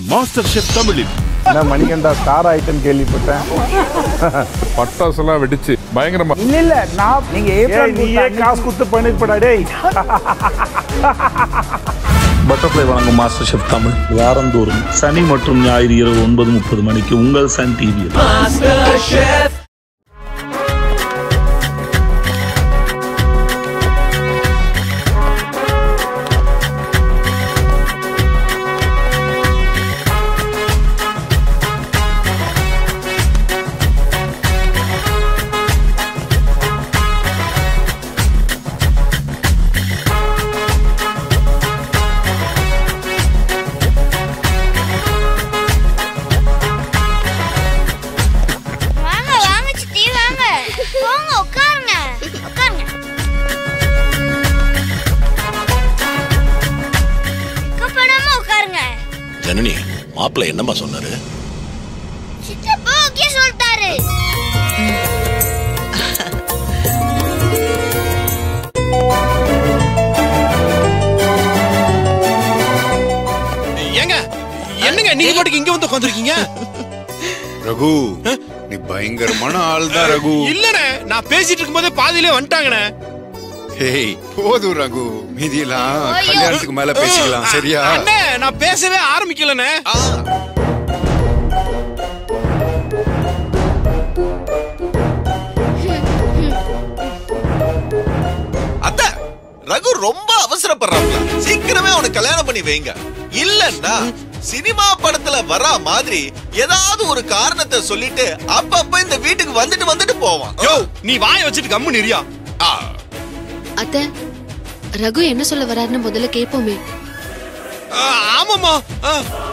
Master chef தமிழில் என்ன மணிகண்டா star item கேள்விப்பட்டேன் பட்டாசுலாம் வெடிச்சு பயங்கரமா இல்ல இல்ல நான் நீங்க ஏப்ரல் நீயே காசு குத்து பண்ணிருப்படா டேய் பட்டர்ஃப்ளை வழங்கும் மாஸ்டர் ஷெஃப் தமிழ் வாரந்தோறும் சனி மற்றும் ஞாயிறு இரவு ஒன்பது முப்பது மணிக்கு உங்கள் சன் டிவியில் வாங்க வாங்க சித்தி வாங்க போங்க உட்காருங்க உட்காருங்க வெக்கப்படாம உட்காருங்க ஜனனி மாப்பிள்ளை என்னம்மா சொன்னாரு சித்தப்பா ஓகே சொல்லிட்டாரு ஏங்க என்னங்க நீங்க பாட்டுக்கு இங்க வந்து உட்காந்துருக்கீங்க ரகு நீ பயங்கரமான ஆள் தான் ரகு இல்லனே நான் பேசிட்டு இருக்கும்போதே பாதியிலே வந்துட்டாங்கண்ணே ஹேய் போதும் ரகு மீதியெல்லாம் ஐயோ. கல்யாணத்துக்கு மேல பேசிக்கலாம் சரியா அண்ணே நான் பேசவே ஆரம்பிக்கலண்ணே அத்த ரகு ரொம்ப அவசரப்படுறாங்க சீக்கிரமே அவனுக்கு கல்யாணம் பண்ணி வைங்க இல்லன்னா சினிமா படத்துல வரா மாதிரி ஏதாவது ஒரு காரணத்தை சொல்லிட்டு அப்பப்ப இந்த வீட்டுக்கு வந்துட்டு வந்துட்டு போவான் யோ நீ வாய வச்சுட்டு கம்மு நிறியா ஆ, அத்தை ரகு என்ன சொல்ல வராருன்னு முதல்ல கேட்போமே ஆமாமா ஆ.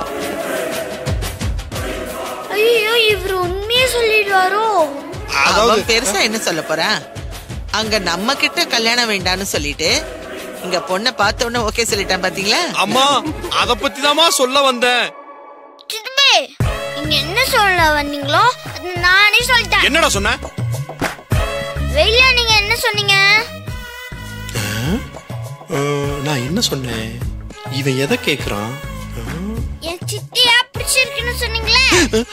ஐயோ இவர் உண்மையே சொல்லிடுவாரோ அதாவது அவன் பெருசா என்ன சொல்ல போறான் அங்க நம்ம கிட்ட கல்யாணம் வேண்டாம்னு சொல்லிட்டு இங்க பொண்ணை பார்த்த உடனே ஓகே சொல்லிட்டான் பாத்தீங்களா அம்மா அத பத்தி தாமா சொல்ல வந்தேன் சித்தப்பே நீங்க என்ன சொல்ல வந்தீங்களோ அது நானே சொல்லிட்டேன் என்னடா சொன்ன வெளியில நீங்க என்ன சொன்னீங்க நான் என்ன சொன்னேன் இவன் எதை கேக்குறான் என் சித்தியா பிடிச்சிருக்குன்னு சொன்னீங்களே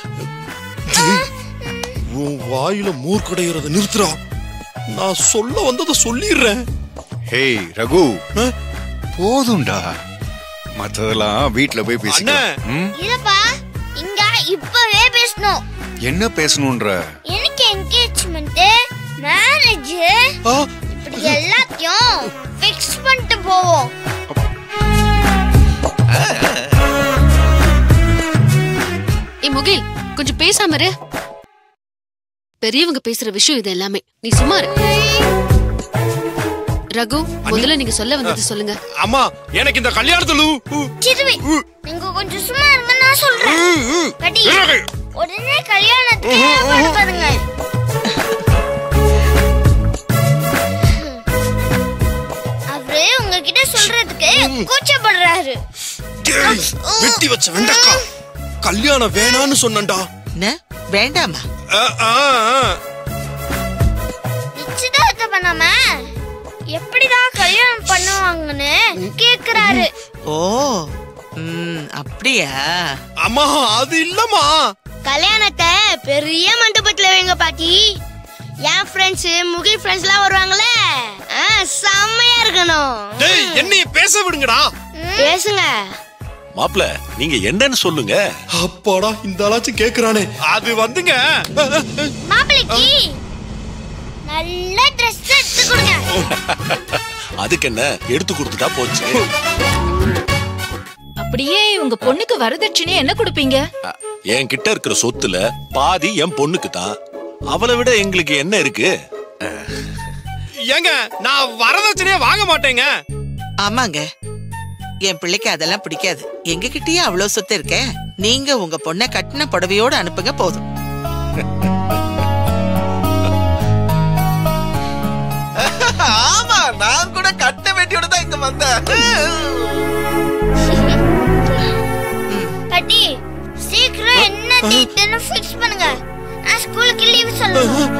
உன் வாயில மூர்க்கடைகிறத நிறுத்துறா நான் சொல்ல வந்ததை சொல்லிடுறேன் ஹேய் ரகு போதும்டா மத்ததெல்லாம் வீட்ல போய் பேசிக்கலாம் ம்? இல்லப்பா இங்க இப்பவே பேசணும் என்ன பேசணும்ன்ற எனக்கு என்கேஜ்மெண்ட் மேரேஜ் ஆ, இப்படி எல்லாத்தையும் ஃபிக்ஸ் பண்ணிட்டு போவோம் ஏ முகில் கொஞ்சம் பேசாம இரு பெரியவங்க பேசுற விஷயம் இது எல்லாமே நீ சும்மா இரு ரகு முதல்ல நீங்க சொல்ல வந்தது சொல்லுங்க அம்மா எனக்கு இந்த கல்யாணத்துல சிறுவி நீங்க கொஞ்சம் சும்மா இருங்க நான் சொல்றேன் கடி உடனே கல்யாணத்துக்கு ஏற்பாடு பண்ணுங்க அவரு உங்ககிட்ட சொல்றதுக்கு கூச்சப்படுறாரு டேய், வெட்டி வச்ச வெண்டக்கா கல்யாணம் வேணான்னு சொன்னேன்டா என்ன வேண்டாமா ஆ, ஆ, ஆ. நிச்சயதார்த்தம் பண்ணாம எப்படிதான் கல்யாணம் பண்ணுவாங்கன்னு கேக்குறாரு ஓ ம் அப்படியா அம்மா அது இல்லம்மா கல்யாணத்தை பெரிய மண்டபத்துல வைங்க பாட்டி என் ஃப்ரெண்ட்ஸ் முகில் ஃப்ரெண்ட்ஸ் எல்லாம் வருவாங்களே ஆ, செம்மையா இருக்கணும் டேய் என்னைய பேச விடுங்கடா பேசுங்க மாப்ள நீங்க என்னன்னு சொல்லுங்க அப்பாடா இந்த ஆளாச்சும் கேக்குறானே அது வந்துங்க மாப்பிளைக்கு நல்ல ட்ரெஸ் எடுத்து கொடுங்க அதுக்கு என்ன எடுத்து கொடுத்துட்டா போச்சு அப்படியே உங்க பொண்ணுக்கு வரதட்சணை என்ன கொடுப்பீங்க என் கிட்ட இருக்கிற சொத்துல பாதி என் பொண்ணுக்கு தான் அவளை விட எங்களுக்கு என்ன இருக்கு ஏங்க நான் வரதட்சணையே வாங்க மாட்டேங்க ஆமாங்க என் பிள்ளைக்கு அதெல்லாம் பிடிக்காது எங்க கிட்டயே அவ்வளவு சொத்து இருக்க நீங்க உங்க பொண்ணை கட்டின புடவையோட அனுப்புங்க போதும் ஆமா நான் கூட கட்ட வேண்டியோட தான் இங்க வந்தேன் பாட்டி சீக்கிரம் என்ன டேட்னு ஃபிக்ஸ் பண்ணுங்க நான் ஸ்கூலுக்கு லீவ் சொல்லணும்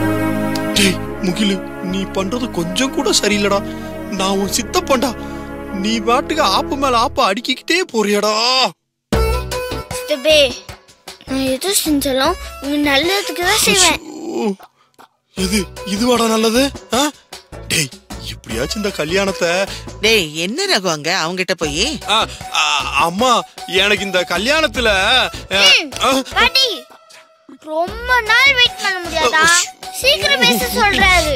டேய் முகிலு நீ பண்றது கொஞ்சம் கூட சரியில்லடா நான் உன் சித்தப்பண்டா நீ பாட்டுக்கு ஆப்பு மேல ஆப்பு அடிக்கிக்கிட்டே போறியடா சித்தப்பே நான் எது செஞ்சாலும் உங்க நல்லதுக்கு தான் செய்வேன் ஓ, எது இதுவாடா நல்லது ஆ? டேய் எப்படியாச்சும் இந்த கல்யாணத்தை டேய் என்ன ரகு அங்க அவங்கிட்ட போய் ஆ, ஆ, அம்மா எனக்கு இந்த கல்யாணத்துல ஆ, ஆ, பாட்டி ரொம்ப நாள் வெயிட் பண்ண முடியாதா சீக்கிரம் பேச சொல்றாரு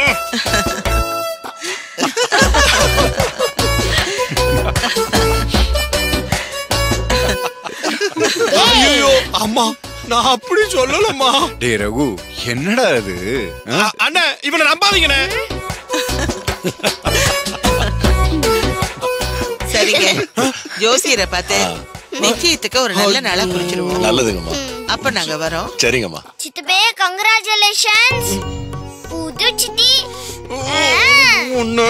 ஐயோ அம்மா நான் அப்படி சொல்லலம்மா டேய் ரகு என்னடா இது ஆ? அ- அண்ணே இவனை நம்பாதீங்கண்ணே சரிங்க ஜோசியரை பார்த்து நிச்சயத்துக்கு ஒரு நல்ல நாளா குறிச்சிருவோம் நல்லதுங்கம்மா அப்ப நாங்க வரோம் சரிங்கம்மா சித்தப்பே கங்க்ராச்சுலேஷன்ஸ் புது சித்தி ஒண்ணு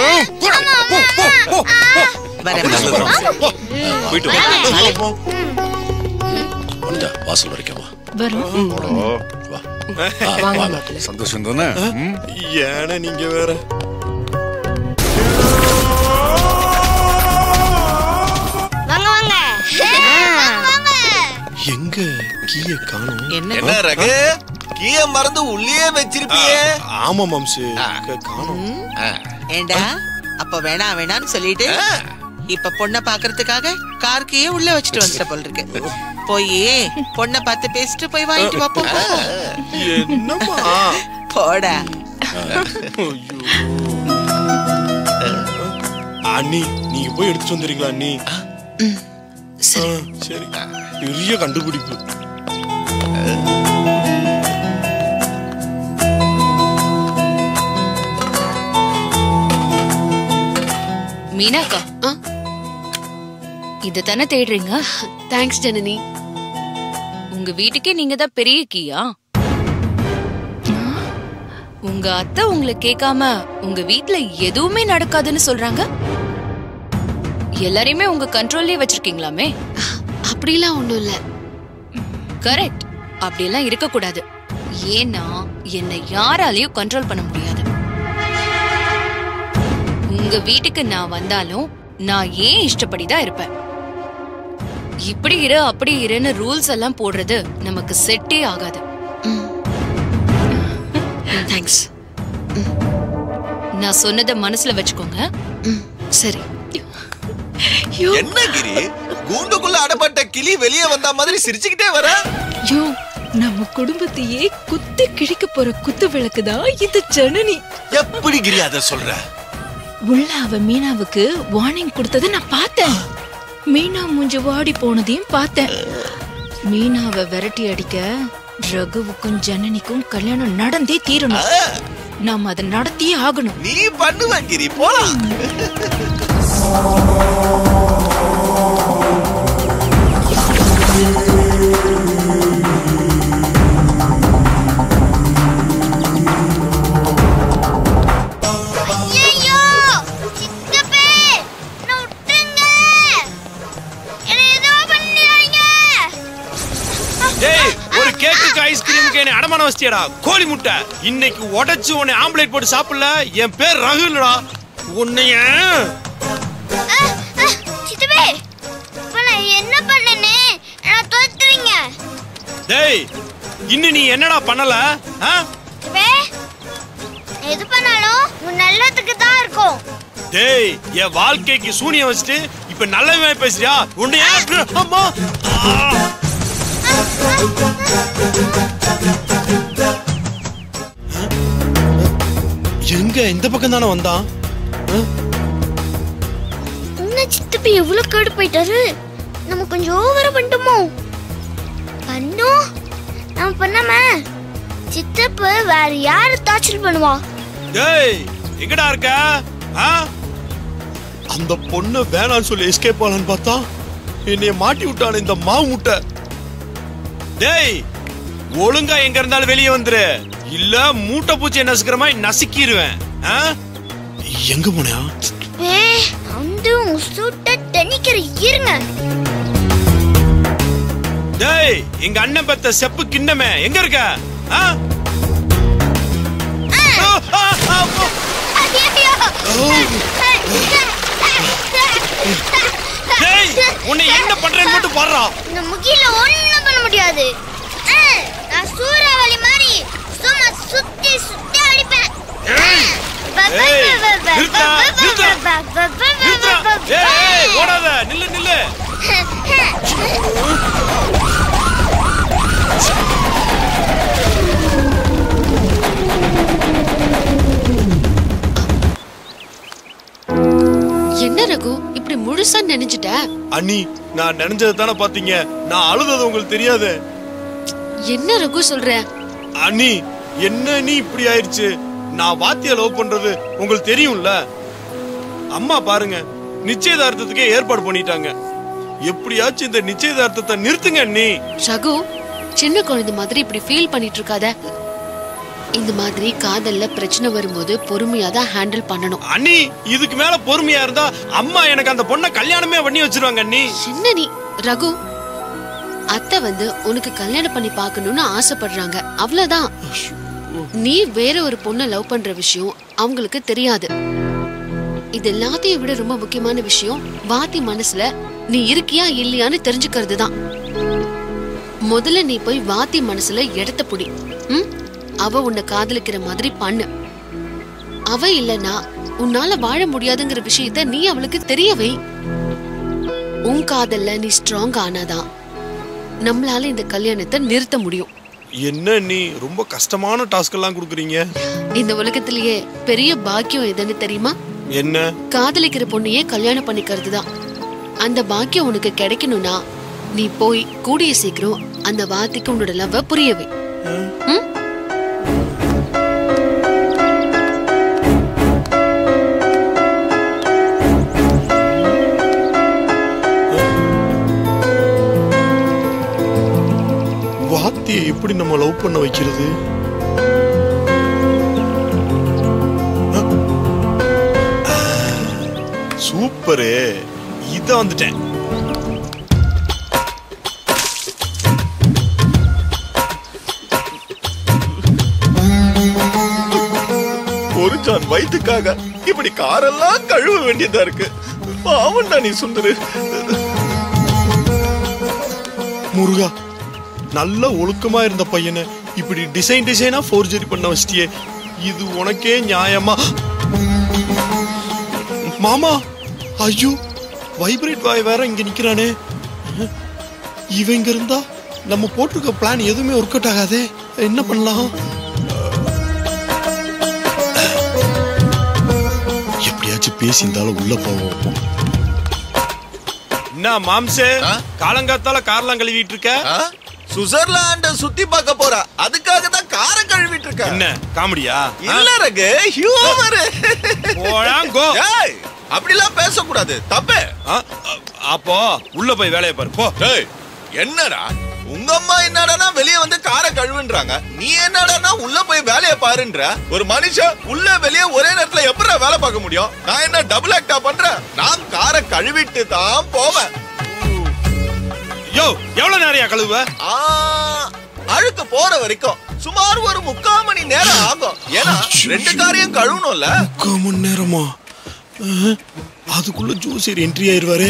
வரேன் நல்லதும்மா போயிட்டு வா போ. வந்துட்டா வாசல் வரைக்கும் வா வரும் வா ஆ, வாங்க. சந்தோஷம் தானே ம்? ஏன்னா நீங்க வேற வாங்க வாங்க வாங்க எங்க கீய காணோம் என்ன என்ன ரகு கீய மறந்து உள்ளே வச்சிருப்பியே ஆமா மாம்சு க- காணோம் ஏண்டா அப்ப வேணா வேணான்னு சொல்லிட்டு இப்ப பொண்ண பாக்குறதுக்காக கார்க்கையே உள்ள வச்சுட்டு வந்துட்ட போல இருக்கு போய் பொண்ண பார்த்து பேசிட்டு போய் வாங்கிட்டு வா போ, போ. என்னம்மா போடா ஐயோ. அண்ணி நீங்க போய் எடுத்துட்டு வந்துறீங்களா அண்ணி ஆ, சரி பெரிய கண்டுபிடிப்பு மீனாக்கா ஆ? இது தானே தேடுறீங்க தேங்க்ஸ் ஜனனி உங்க வீட்டுக்கே நீங்க தான் பெரிய கீயா உங்க அத்தை உங்களை கேட்காம உங்க வீட்ல எதுவுமே நடக்காதுன்னு சொல்றாங்க எல்லாரையுமே உங்க கண்ட்ரோல்லயே வச்சிருக்கீங்களாமே அப்படிலாம் ஒண்ணும் இல்ல கரெக்ட் அப்படியெல்லாம் இருக்க கூடாது ஏன்னா என்னை யாராலையும் கண்ட்ரோல் பண்ண முடியாது உங்க வீட்டுக்கு நான் வந்தாலும் நான் ஏன் இஷ்டப்படி தான் இருப்பேன் இப்படி இரு அப்படி இருன்னு ரூல்ஸ் எல்லாம் போடுறது நமக்கு செட்டே ஆகாது தேங்க்ஸ் நான் சொன்னதை மனசுல வச்சுக்கோங்க சரி என்ன கிரி கூண்டுக்குள்ள அடப்பட்ட கிளி வெளியே வந்த மாதிரி சிரிச்சுக்கிட்டே வர யோ நம்ம குடும்பத்தையே குத்து கிழிக்க போற குத்து விளக்குதான் இது ஜனனி எப்படி கிரி அத சொல்ற உள்ள அவ மீனாவுக்கு வார்னிங் கொடுத்ததை நான் பார்த்தேன் மீனா மூஞ்சி வாடி போனதையும் பார்த்தேன் மீனாவை விரட்டி அடிக்க ரகுவுக்கும் ஜனனிக்கும் கல்யாணம் நடந்தே தீரணும் நாம அதை நடத்தியே ஆகணும் நீ பண்ணுவ கிரி போலாம் ஐயோ சித்தப்பே என்ன விட்டுருங்க என்ன ஏதோ பண்ணிடாதீங்க டேய் ஒரு கேக்குக்கு ஐஸ்கிரீமுக்கு என்ன அடமான வச்சியடா கோழி முட்டை இன்னைக்கு உடைச்சு உன்னை ஆம்லேட் போட்டு சாப்பிடல என் பேர் ரகு இல்லடா உன்னைய அஹ், அஹ், சித்தப்பே இப்ப நான் என்ன பண்ணனே என்ன தோத்துறீங்க டேய் இன்னும் நீ என்னடா பண்ணல ஆ? சித்தப்பே எது பண்ணாலும் உன் நல்லதுக்கு தான் இருக்கும் டேய் என் வாழ்க்கைக்கு சூனியம் வச்சுட்டு இப்ப நல்லவே பேசுறியா உன்னைய அம்மா ஆ. எங்க இந்த பக்கம் தானே வந்தான் என்ன சித்தப்பே எவ்வளவு கேடு போயிட்டாரு நம்ம கொஞ்சம் ஓவரா பண்ணிட்டோமோ பண்ணோம் நம்ம பண்ணாம சித்தப்பு வேற யாரு டார்ச்சர் பண்ணுவா டேய் எங்கடா இருக்க ஆ? அந்த பொண்ணு வேணாம்னு சொல்லி எஸ்கேப் ஆகலான்னு பார்த்தா என்னைய மாட்டி விட்டான இந்த மாவு முட்டை டேய் ஒழுங்கா எங்க இருந்தாலும் வெளியே வந்துரு இல்ல மூட்டை பூச்சி நசுக்கிற மாதிரி நசுக்கிடுவேன் ஆ? எங்க போனியா ஏ வந்து உங்க சூட்ட தணிக்கிற இருங்க டேய் எங்க அண்ணன் பெத்த செப்பு கிண்ணமே எங்க இருக்க ஆ? ஆ, ஆ, ஆ, ஆ. ஐயோ! டேய் உன்னை என்ன பண்றேன்னு மட்டும் பாடுறா இந்த முகில ஒண்ணும் பண்ண முடியாது ஆ, நான் சூறாவளி மாதிரி சும்மா சுத்தி சுத்தி அடிப்பேன் ஏய், நிறுத்தா, நிறுத்தா. நிறுத்துறா. ஏய், ஏய், ஓடாத நில்லு நில்லு என்ன ரகு இப்படி முழுசா நினைச்சிட்ட அண்ணி நான் நினைச்சது தானே பாத்தீங்க நான் அழுதது உங்களுக்கு தெரியாது என்ன ரகு சொல்ற அண்ணி என்ன நீ இப்படி ஆயிருச்சு நான் வாத்திய லவ் பண்றது உங்களுக்கு தெரியும்ல அம்மா பாருங்க நிச்சயதார்த்தத்துக்கே ஏற்பாடு பண்ணிட்டாங்க எப்படியாச்சும் இந்த நிச்சயதார்த்தத்தை நிறுத்துங்க அண்ணி ரகு சின்ன குழந்தை மாதிரி இப்படி ஃபீல் பண்ணிட்டு இருக்காத இந்த மாதிரி காதல்ல பிரச்சனை வரும்போது பொறுமையா தான் ஹேண்டில் பண்ணணும் அண்ணி இதுக்கு மேல பொறுமையா இருந்தா அம்மா எனக்கு அந்த பொண்ணை கல்யாணமே பண்ணி வச்சிருவாங்க அண்ணி என்ன நீ ரகு அத்தை வந்து உனக்கு கல்யாணம் பண்ணி பார்க்கணும்னு ஆசைப்படுறாங்க அவ்வளவுதான் நீ வேற ஒரு பொண்ணை லவ் பண்ற விஷயம் அவங்களுக்கு தெரியாது இது எல்லாத்தையும் விட ரொம்ப முக்கியமான விஷயம் வாத்தி மனசுல நீ இருக்கியா இல்லையான்னு தெரிஞ்சுக்கிறது தான் முதல்ல நீ போய் வாத்தி மனசுல இடத்த புடி ம்? அவ உன்னை காதலிக்கிற மாதிரி பண்ணு அவ இல்லனா உன்னால வாழ முடியாதுங்கிற விஷயத்த நீ அவளுக்கு தெரிய வை உன் காதல்ல நீ ஸ்ட்ராங் ஆனாதான் நம்மளால இந்த கல்யாணத்தை நிறுத்த முடியும் என்ன நீ ரொம்ப கஷ்டமான டாஸ்க் எல்லாம் கொடுக்குறீங்க இந்த உலகத்திலேயே பெரிய பாக்கியம் எதுன்னு தெரியுமா என்ன காதலிக்கிற பொண்ணையே கல்யாணம் பண்ணிக்கிறது தான் அந்த பாக்கியம் உனக்கு கிடைக்கணும்னா நீ போய் கூடிய சீக்கிரம் அந்த வார்த்தைக்கு உன்னோட லவ் புரியவே ம்? வாத்தியை எப்படி நம்ம லவ் பண்ண வைக்கிறது சூப்பரு இத வந்துட்டேன் ஒரு ஜான் வயிற்றுக்காக இப்படி காரெல்லாம் கழுவ வேண்டியதா இருக்கு பாவம்டா நீ சுந்தரு முருகா நல்ல ஒழுக்கமா இருந்த பையனை இப்படி டிசைன் டிசைனா ஃபோர்ஜரி பண்ண வச்சிட்டியே இது உனக்கே நியாயமா மாமா ஐயோ வைப்ரேட் வாய் வேற இங்க நிக்கிறானே இவன் இங்க இருந்தா நம்ம போட்டிருக்க பிளான் எதுவுமே ஒர்க் அவுட் ஆகாதே என்ன பண்ணலாம் எப்படியாச்சும் பேசி இருந்தாலும் உள்ள போவோம் என்ன மாம்சே காலங்காத்தால கார்லாம் கழுவிட்டு இருக்க சுவிட்சர்லாண்ட சுத்தி பார்க்க போறா அதுக்காக தான் காரை கழுவிட்டு இருக்க என்ன காமெடியா இல்ல ரகு ஹியூமர் போடாங்கோ ஏய் அப்படிலாம் பேசக்கூடாது தப்பு அப்போ உள்ள போய் வேலையை பாரு போ ஏய் என்னடா உங்க அம்மா என்னடானா வெளிய வந்து காரை கழுவுன்றாங்க நீ என்னடானா உள்ள போய் வேலையை பாருன்ற ஒரு மனுஷன் உள்ள வெளிய ஒரே நேரத்துல எப்படிடா வேலை பார்க்க முடியும் நான் என்ன டபுள் ஆக்டா பண்றேன் நான் காரை கழுவிட்டு தான் போவேன் யோ எவ்வளவு நேரம் கழுவுவ ஆ, அழுக்கு போற வரைக்கும் சுமார் ஒரு முக்கால் மணி நேரம் ஆகும் ஏன்னா ரெண்டு காரையும் கழுவணும்ல முக்கால் மணி நேரமா அஹ், அதுக்குள்ள ஜோசியர் என்ட்ரி ஆயிருவாரு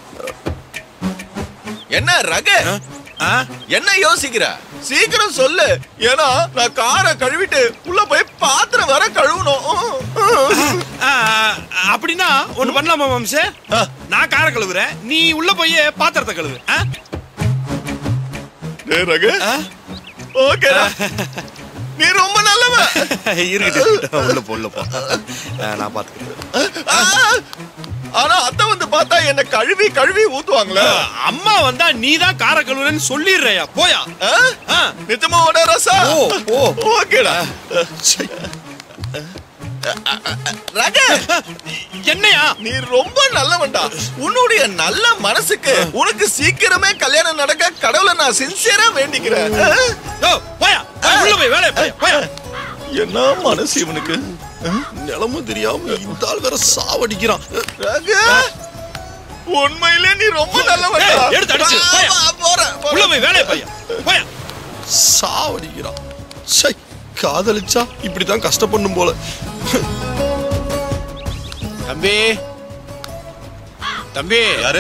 என்ன ரகு என்ன யோசிக்கிற சீக்கிரம் சொல்லு ஏன்னா நான் காரை கழுவிட்டு உள்ள போய் பாத்திரம் வர கழுவணும் அப்படின்னா ஒண்ணு பண்ணலாமா மாம்சே நான் காரை கழுவுறேன் நீ உள்ள போய் பாத்திரத்தை கழுவு ஆ? டேய் ரகு ஓகேடா நீ ரொம்ப நல்லவன் இருக்கட்டும் உள்ள போ உள்ள போ அஹ், நான் பாத்துக்கிறேன் ஆ, ஆனா அத்தை வந்து பார்த்தா என்ன கழுவி கழுவி ஊத்துவாங்களே அம்மா வந்தா நீ தான் காரை கழுவுறேன்னு சொல்லிடுறியா போயா ஆ? நிஜமா உட ரசா ஓ ஓ ஓகேடா ரகு என்னையா நீ ரொம்ப நல்லவன்டா உன்னுடைய நல்ல மனசுக்கு உனக்கு சீக்கிரமே கல்யாணம் நடக்க கடவுளை நான் சின்சியரா வேண்டிக்கிறேன் போயா உள்ள போய் வேலையை போய் போயா என்ன மனசு இவனுக்கு நிலம தெரியாம இந்த ஆள் வேற சாவடிக்கிறான் ரகு உண்மையிலே நீ ரொம்ப நல்லவன்டா ஏய், எடுத்து அடிச்சு, வா, போயா. வா, போறேன் உள்ள போறேன். போய் வேலையை போய் போயா சாவடிக்கிறான் சை காதலிச்சா இப்படிதான் கஷ்டப்படணும் போல தம்பி தம்பி யாரு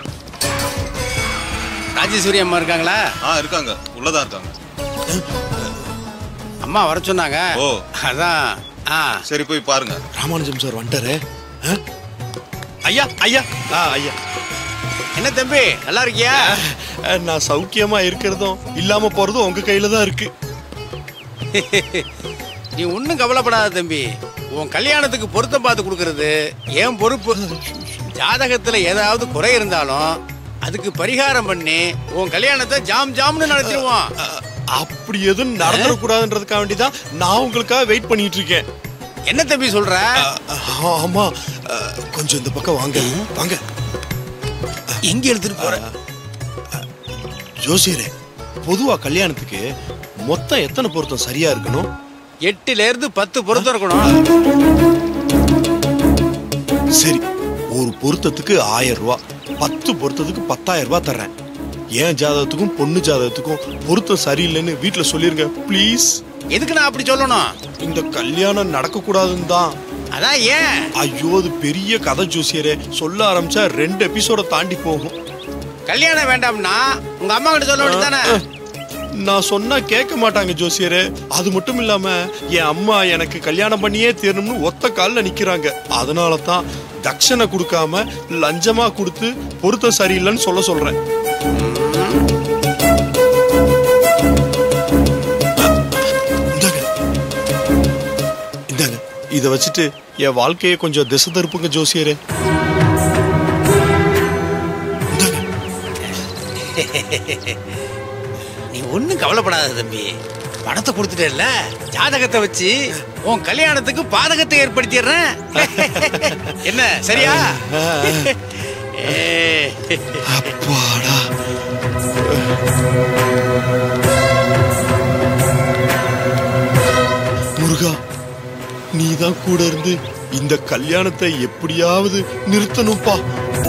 ராஜேஸ்வரி அம்மா இருக்காங்களா ஆ இருக்காங்க உள்ளதான் இருக்காங்க அம்மா வர சொன்னாங்க ஓ அதான் ஆ சரி போய் பாருங்க ராமானுஜம் சார் வந்துட்டாரு ஆ? ஐயா ஐயா ஆ ஐயா என்ன தம்பி நல்லா இருக்கியா அஹ், நான் சௌக்கியமா இருக்கிறதும் இல்லாம போறதும் உங்க கையில தான் இருக்கு நீ ஒன்றும் கவலைப்படாத தம்பி உன் கல்யாணத்துக்கு பொருத்தம் பார்த்து கொடுக்கறது என் பொறுப்பு ஜாதகத்துல ஏதாவது குறை இருந்தாலும் அதுக்கு பரிகாரம் பண்ணி உன் கல்யாணத்தை ஜாம் ஜாம்னு நடத்திடுவோம் அப்படி எதுவும் நடந்துடக்கூடாதுன்றதுக்காக வேண்டிதான் நான் உங்களுக்காக வெயிட் பண்ணிட்டு இருக்கேன் என்ன தம்பி சொல்ற ஆமா அஹ், கொஞ்சம் இந்த பக்கம் வாங்க வாங்க எங்க எடுத்துட்டு போற ஜோசியரே பொதுவா கல்யாணத்துக்கு மொத்தம் எத்தனை பொருத்தம் சரியா இருக்கணும் எட்டுல இருந்து பத்து பொருத்தம் இருக்கணும் சரி ஒரு பொருத்தத்துக்கு ஆயிரம் ரூபாய் பத்து பொருத்தத்துக்கு பத்தாயிரம் ரூபாய் தர்றேன் என் ஜாதகத்துக்கும் பொண்ணு ஜாதகத்துக்கும் பொருத்தம் சரியில்லைன்னு வீட்டுல சொல்லிருங்க ப்ளீஸ் எதுக்கு நான் அப்படி சொல்லணும் இந்த கல்யாணம் நடக்க கூடாதுன்னு தான் அதான் ஏன் ஐயோ அது பெரிய கதை ஜோசியரே சொல்ல ஆரம்பிச்சா ரெண்டு எபிசோட தாண்டி போகும் கல்யாணம் வேண்டாம்னா உங்க அம்மா கிட்ட சொல்ல வேண்டியதானே நான் சொன்னா கேட்க மாட்டாங்க ஜோசியரே அது மட்டும் இல்லாம என் அம்மா எனக்கு கல்யாணம் பண்ணியே தீரணும்னு ஒத்த கால்ல நிக்கிறாங்க அதனால தான் தட்சணை கொடுக்காம லஞ்சமா கொடுத்து பொருத்தம் சரியில்லைன்னு சொல்ல சொல்றேன் இந்தாங்க. இந்தாங்க இத வச்சுட்டு என் வாழ்க்கையை கொஞ்சம் திசை திருப்புங்க ஜோசியரே நீ ஒண்ணும் கவலைப்படாத தம்பி பணத்தை கொடுத்துட்டேல்ல ஜாதகத்தை வச்சு உன் கல்யாணத்துக்கு பாதகத்தை ஏற்படுத்திடுறேன் என்ன சரியா ஏ. அப்பாடா முருகா நீ தான் கூட இருந்து இந்த கல்யாணத்தை எப்படியாவது நிறுத்தணும்ப்பா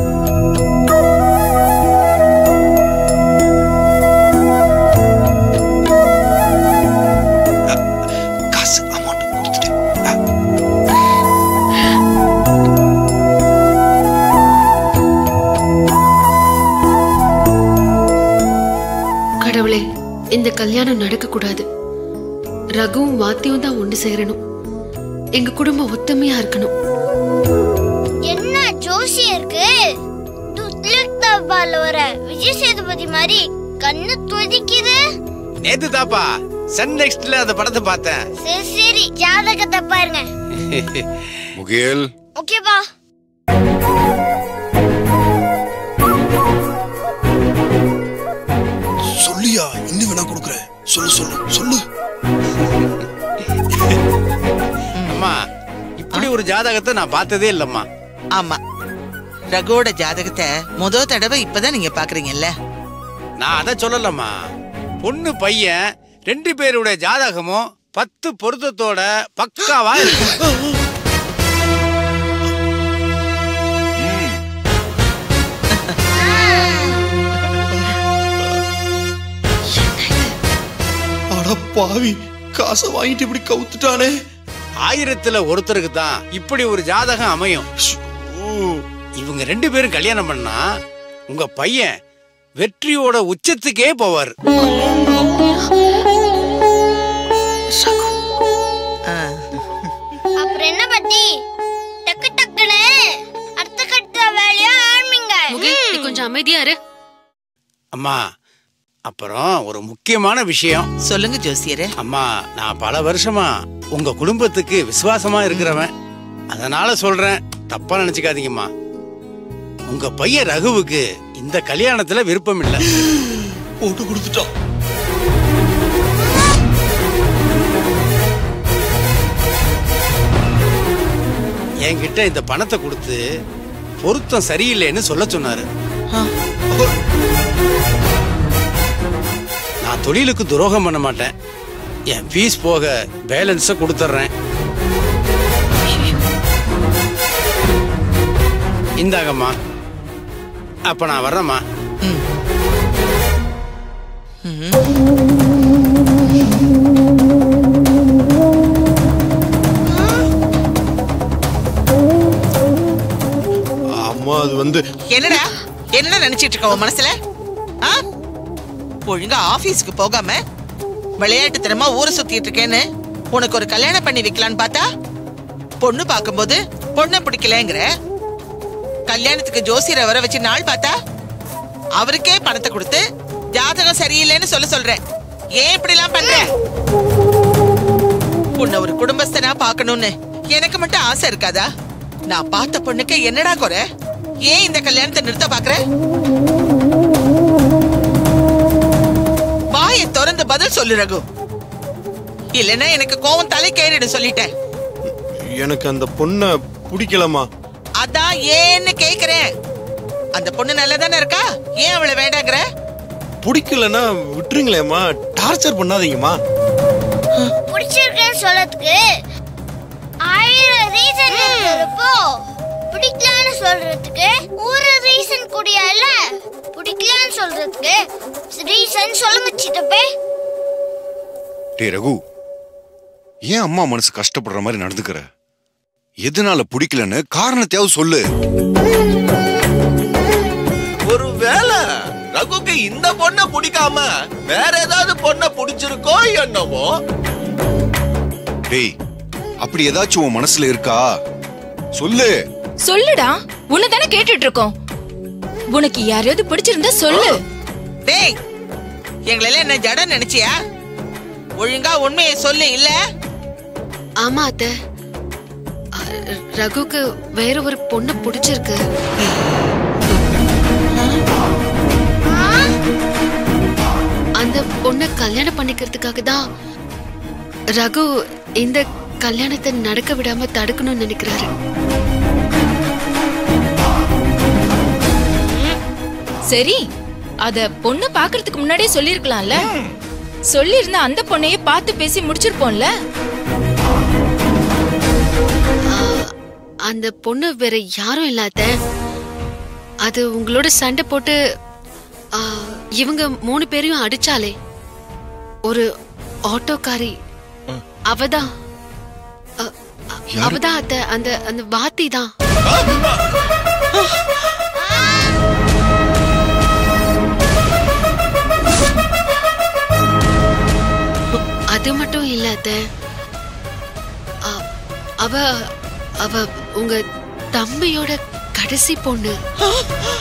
காசு அமௌண்ட் கொடுத்துட்டேன் கடவுளே இந்த கல்யாணம் நடக்க கூடாது ரகுவும் வாத்தியும் தான் ஒன்று சேரணும் எங்க குடும்பம் ஒத்துமையா இருக்கணும் என்ன ஜோசியருக்கு துத்லிக் தபால வர விஜய் சேதுபதி மாதிரி கண்ணு துதிக்குது நேத்து தாப்பா சன் நெக்ஸ்ட்ல அந்த படத்தை பார்த்தேன் சரி சரி ஜாதகத்தை பாருங்க முகில் ஓகேப்பா சொல்லியா இன்னும் வேணா கொடுக்குறேன் சொல்லு சொல்லு சொல்லு அம்மா இப்படி ஒரு ஜாதகத்தை நான் பார்த்ததே இல்லம்மா ஆமா ரகுவோட ஜாதகத்தை முத தடவை இப்பதான் நீங்க பாக்குறீங்கல்ல நான் அதை சொல்லலம்மா பொண்ணு பையன் ரெண்டு பேருடைய ஜாதகமும் பத்து பொருத்தத்தோட பக்காவா இருக்கு அட பாவி காசை வாங்கிட்டு இப்படி கவுத்துட்டானே ஆயிரத்துல ஒருத்தருக்கு தான் இப்படி ஒரு ஜாதகம் அமையும் இவங்க ரெண்டு பேரும் கல்யாணம் பண்ணா உங்க பையன் வெற்றியோட உச்சத்துக்கே போவார் அப்புறம் என்ன பத்தி டக்கு டக்குன்னு அடுத்த கட்ட வேலையா ஆரம்பிங்க முகில் நீ கொஞ்சம் அமைதியா இரு அம்மா அப்புறம் ஒரு முக்கியமான விஷயம் சொல்லுங்க ஜோசியரே அம்மா நான் பல வருஷமா உங்க குடும்பத்துக்கு விசுவாசமா இருக்கிறவன் அதனால சொல்றேன் தப்பா நினைச்சுக்காதீங்கம்மா உங்க பையன் ரகுவுக்கு இந்த கல்யாணத்துல விருப்பம் இல்ல போட்டு கொடுத்துட்டான் என்கிட்ட இந்த பணத்தை கொடுத்து பொருத்தம் சரியில்லைன்னு சொல்ல சொன்னாரு நான் தொழிலுக்கு துரோகம் பண்ண மாட்டேன் என் ஃபீஸ் போக பேலன்ஸை கொடுத்துட்றேன் இந்தாங்கம்மா அப்ப நான் வர்றேம்மா அம்மா அது வந்து என்னடா என்ன நினைச்சிட்டு இருக்க உன் மனசுல ஆ? ஒழுங்கா ஆபீஸ்க்கு போகாம விளையாட்டுத்தனமா ஊரை சுத்திட்டு இருக்கேன்னு உனக்கு ஒரு கல்யாணம் பண்ணி வைக்கலான்னு பார்த்தா பொண்ணு பார்க்கும்போது பொண்ணை பிடிக்கலங்கிற கல்யாணத்துக்கு ஜோசியரை வர வச்சு நாள் பார்த்தா அவருக்கே பணத்தை கொடுத்து ஜாதகம் சரியில்லைன்னு சொல்ல சொல்றேன் ஏன் இப்படி எல்லாம் பண்ற உன்னை ஒரு குடும்பஸ்தனா பார்க்கணும்னு எனக்கு மட்டும் ஆசை இருக்காதா நான் பார்த்த பொண்ணுக்கு என்னடா குறை ஏன் இந்த கல்யாணத்தை நிறுத்த பாக்குற வாயை திறந்து பதில் சொல்லு ரகு இல்லைன்னா எனக்கு கோவம் தலை கேறிடு சொல்லிட்டேன் எனக்கு அந்த பொண்ணை பிடிக்கலமா அதான் ஏன்னு கேக்குறேன் அந்த பொண்ணு நல்லதானே இருக்கா ஏன் அவளை வேண்டாங்கிற பிடிக்கலன்னா விட்டுருங்களேம்மா டார்ச்சர் பண்ணாதீங்கம்மா பிடிச்சிருக்கேன்னு சொல்லறதுக்கு ஆயிரம் ரீசன் இருக்கிறப்போ பிடிக்கலன்னு சொல்றதுக்கு ஒரு ரீசன் கூடியல்ல பிடிக்கலன்னு சொல்றதுக்கு ரீசன் சொல்லுங்க சித்தப்பே டே ரகு ஏன் அம்மா மனசு கஷ்டப்படுற மாதிரி நடந்துக்கிற எதனால பிடிக்கலன்னு காரணத்தையாவது சொல்லு ஒருவேளை ரகுக்கு இந்த பொண்ணை பிடிக்காம வேற ஏதாவது பொண்ணை பிடிச்சிருக்கோ என்னமோ டேய் அப்படி ஏதாச்சும் உன் மனசுல இருக்கா சொல்லு சொல்லுடா உன்னை தானே கேட்டுட்டு இருக்கோம் உனக்கு யாரையாவது பிடிச்சிருந்தா சொல்லு டேய் எங்களெல்லாம் என்ன ஜடம் நினைச்சியா ஒழுங்கா உண்மையை சொல்லு இல்ல ஆமா அத்தை அ, ரகுக்கு வேற ஒரு பொண்ணு பிடிச்சிருக்கு அந்த பொண்ணை கல்யாணம் பண்ணிக்கிறதுக்காக தான் ரகு இந்த கல்யாணத்தை நடக்க விடாம தடுக்கணும்னு நினைக்கிறாரு சரி அத பொண்ணு பாக்குறதுக்கு முன்னாடியே சொல்லிருக்கலாம்ல சொல்லியிருந்தா அந்த பொண்ணையே பார்த்து பேசி முடிச்சிருப்போம்ல அந்த பொண்ணு வேற யாரும் இல்லாத அது உங்களோட சண்டை போட்டு ஆ, இவங்க மூணு பேரையும் அடிச்சாலே ஒரு ஆட்டோக்காரி அவதான் அ, அ- அவதான் அத்த அந்த அந்த வாத்தி தான் அது மட்டும் இல்ல அத்த அ, அவ அவ உங்க தம்பியோட கடைசி பொண்ணு